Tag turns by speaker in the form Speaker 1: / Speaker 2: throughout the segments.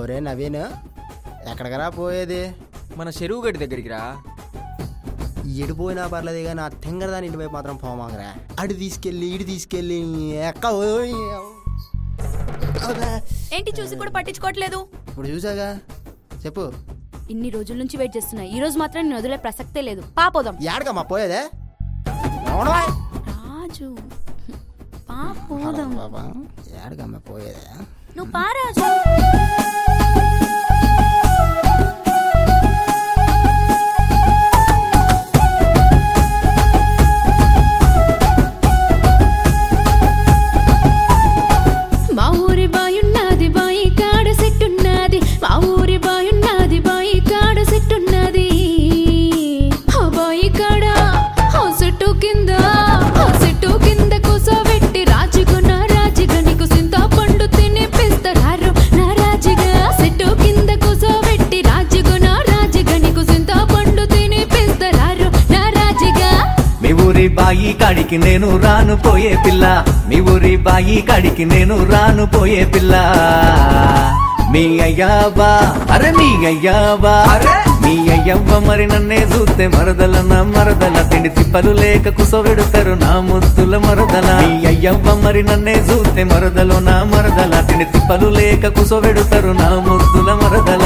Speaker 1: ఒరే నవీన్ ఎక్కడికరా పోయేది
Speaker 2: మన చెరువు గడి దగ్గరికి రా
Speaker 1: ఎడిపోయినా పర్లేదు కానీ ఆ తింగరదాని ఇంటి వైపు మాత్రం పోమాకరా అడి తీసుకెళ్ళి ఇడి తీసుకెళ్ళి ఎక్క ఓయ్. అబ్బా.
Speaker 3: ఏంటి చూసి కూడా పట్టించుకోవట్లేదు
Speaker 1: ఇప్పుడు చూసాగా చెప్పు
Speaker 3: ఇన్ని రోజుల నుంచి వెయిట్ చేస్తున్నా ఈ రోజు మాత్రం నేను వదిలే ప్రసక్తే లేదు పాపోదాం
Speaker 1: ఏడకమ్మా పోయేదే అవునా?
Speaker 3: రాజు పాపోదాం
Speaker 1: బాబా ఏడకమ్మా పోయేదే
Speaker 3: నువ్వు పా రాజు
Speaker 4: మా ఊరి బాయున్నది బాయి కాడ సెట్టున్నది మా ఊరి బాయున్నది బాయి కాడ సెట్టున్నది ఆ బాయి కాడ ఆ చెట్టు కింద ఆ చెట్టు కింద కూసోబెట్టి రాజుకున్న రాజుగా నీకు సింత పండు తినిపిస్తారారు నా రాజుగా చెట్టు కింద కూసోబెట్టి రాజుకున్న రాజుగా నీకు సింత పండు తినిపిస్తారారు నా రాజుగా
Speaker 5: మీ ఊరి బాయి కాడికి నేను రాను పోయే పిల్ల మీ ఊరి బాయి కాడికి నేను రాను పోయే పిల్ల మీ అయ్యావా అరే మీ అయ్యావా మీ అయ్యవ్వ మరి నన్నే చూస్తే మరదల నా మరదల తిండి తిప్పలు లేక కుసవెడుతారు నా ముద్దుల మరదల మీ అయ్యవ్వ మరి నన్నే చూస్తే మరదలు నా మరదల తిండి తిప్పలు లేక కుసవెడుతారు నా ముద్దుల మరదల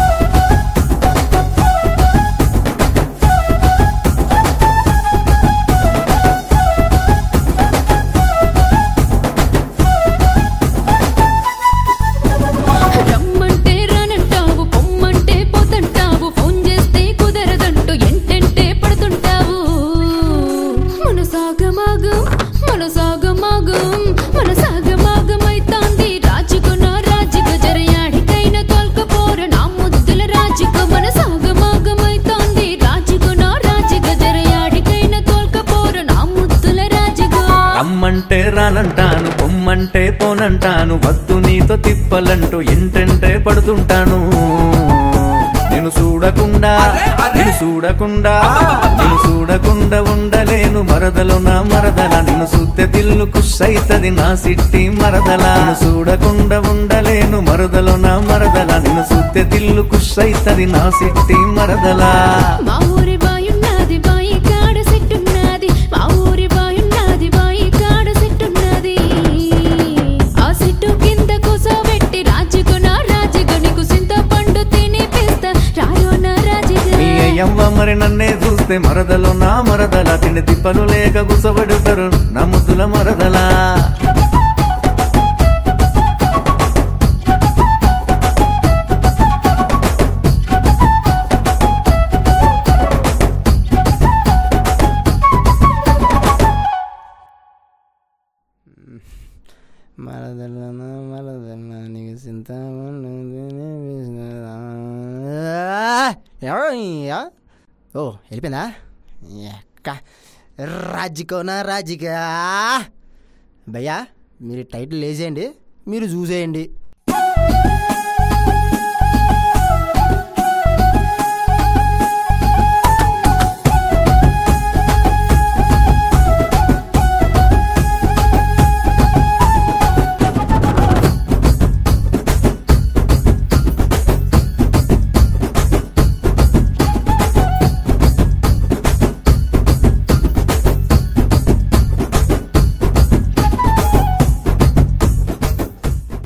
Speaker 4: రమ్మంటే రానంటావు పొమ్మంటే పోతంటావు ఫోన్ చేస్తే కుదరదంటూ ఎంటెంటే పడుతుంటావు మన సాగమాగం మన సాగమాగం మన సాగమాగమైతాంది రాజుకున్న రాజుకు జరయాడికైన తొలకపోర నా ముద్దుల రాజుకు మన సాగమాగమైతాంది రాజుకున్న రాజుకు జరయాడికైన తొలకపోర నా ముద్దుల రాజుగా
Speaker 5: రమ్మంటే రానంటాను పొమ్మంటే పోనంటాను వద్దు నీతో తిప్పలంటూ ఎంటంటే పడుతుంటాను నేను చూడకుండా నేను చూడకుండా నేను చూడకుండా ఉండలేను మరదలు నా మరదల నిన్ను చూస్తే దిల్లు కుషైతది నా సిట్టి మరదల నిన్ను చూడకుండా ఉండలేను మరదలు నా మరదల నిన్ను చూస్తే దిల్లు కుషైతది నా సిట్టి మరదల
Speaker 4: మా ఊరి బాయున్నది బాయి కాడ సెట్టున్నది మా ఊరి బాయున్నది బాయి కాడ సెట్టున్నది ఆ సెట్టు కింద కూసోబెట్టి రాజుకున్న రాజుగా నీకు సింత పండు తినిపిస్తా రాయో నా రాజుగా
Speaker 5: మీ అయ్యవ్వ మరి నన్నే చూస్తే మరదలు నా మరదల తిండి తిప్పలు లేక గుసబడుతారు నా ముద్దుల మరదలా
Speaker 1: మరదలన మరదలన నీకు చింత ఎవరు ఓ వెళ్ళిపోయిందా ఎక్క రాజికోనా రాజికా భయ్యా మీరు టైటిల్ వేసేయండి మీరు చూసేయండి